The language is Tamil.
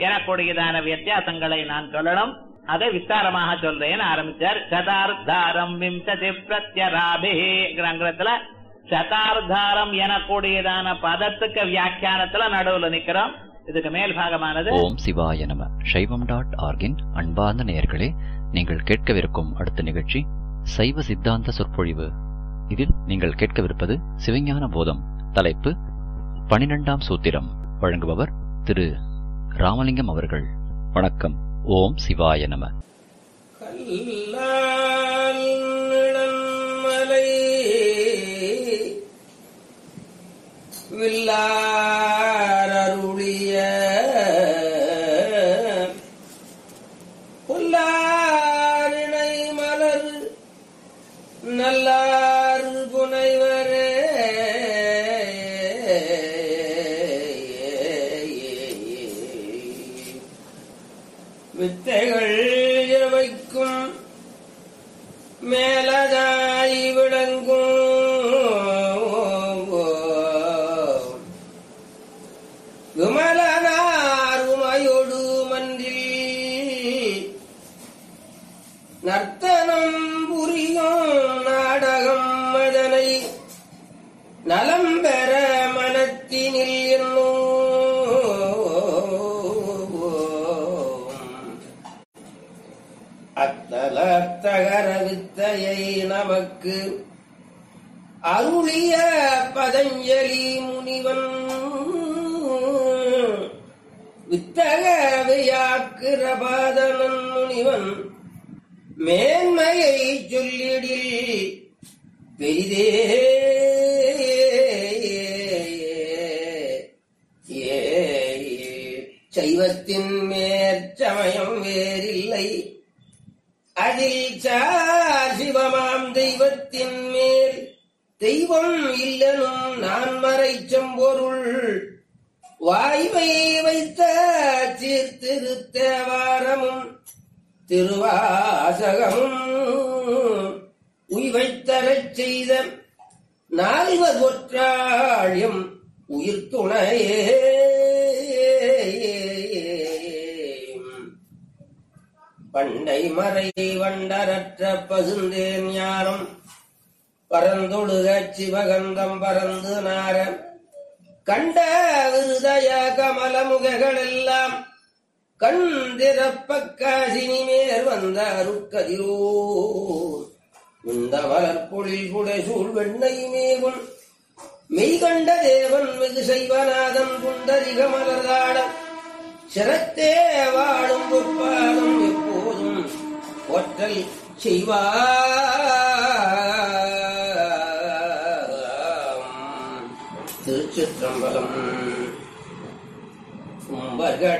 எனக்கூடியதான வித்தியாசங்களை நான் சொல்லணும் அதை விஸ்தாரமாக சொல்றேன் ஆரம்பிச்சார் சதார்த்தாரம் விம்சதி பிரத்யராபிங்கிற சதார்த்தாரம் எனக்கூடியதான பதத்துக்கு வியாக்கியானத்துல நடுவுல நிக்கிறோம் இதுக்கு மேல் பாகமானது ஓம் சிவாய நம சைவம் டாட் ஆர்கின் அன்பார்ந்த நேயர்களே நீங்கள் கேட்கவிருக்கும் அடுத்த நிகழ்ச்சி சைவ சித்தாந்த சொற்பொழிவு இதில் நீங்கள் கேட்கவிருப்பது சிவஞான போதம் தலைப்பு பனிரெண்டாம் சூத்திரம் வழங்குபவர் திரு ராமலிங்கம் அவர்கள் வணக்கம் ஓம் சிவாய நம கல்லால் நிழன்மலை வில்லாரருளிய புல்லாரிணை மலர் நல்லாறு புனைவரே வித்தைகள் எவைக்கும் மேலதாய் விளங்கும் விமலனார் உமையொடு மன்றில் நர்த்தனம் புரியும் நாடகம் அதனை நலம் பெற மனத்தினில் என்னும் அத்தல தகர வித்தையை நமக்கு அருளிய பதஞ்சலி முனிவன் வித்தகவையாக்குற பாதனன் முனிவன் மேன்மையை சொல்லிடில் பெரிதே ஏ சைவத்தின் மேற்சமயம் வேறில்லை அதில் சார் சிவமாம் தெய்வத்தின் மேல் தெய்வம் இல்லனும் நான் மறை செம்பொருள் வாய்மை வைத்த சீர்திருத்தேவாரமும் திருவாசகமும் உய்வைத்தரச் செய்த நால்வர் ஒற்றாழியம் உயிர் துணையே பண்டை மறை வண்டரற்ற பசுந்தேன் ஞானம் பரந்தொழுக சிவகந்தம் பரந்து நார கண்ட விருதய கமலமுககள் எல்லாம் கண்டிரப்ப காசினி மேல் வந்த அருட்கதிரோ இந்த வளர்பொழில் புடைசூழ் வெண்ணை மேவும் மெய்கண்ட தேவன் மிகு செய்வநாதன் குண்டரிக மலர்தாட சிரத்தே வாழும் பொற்பாதம் எப்போதும் ஒற்றல் செய்வார் திருச்சிற்றம்பலம் கும்பர்கள்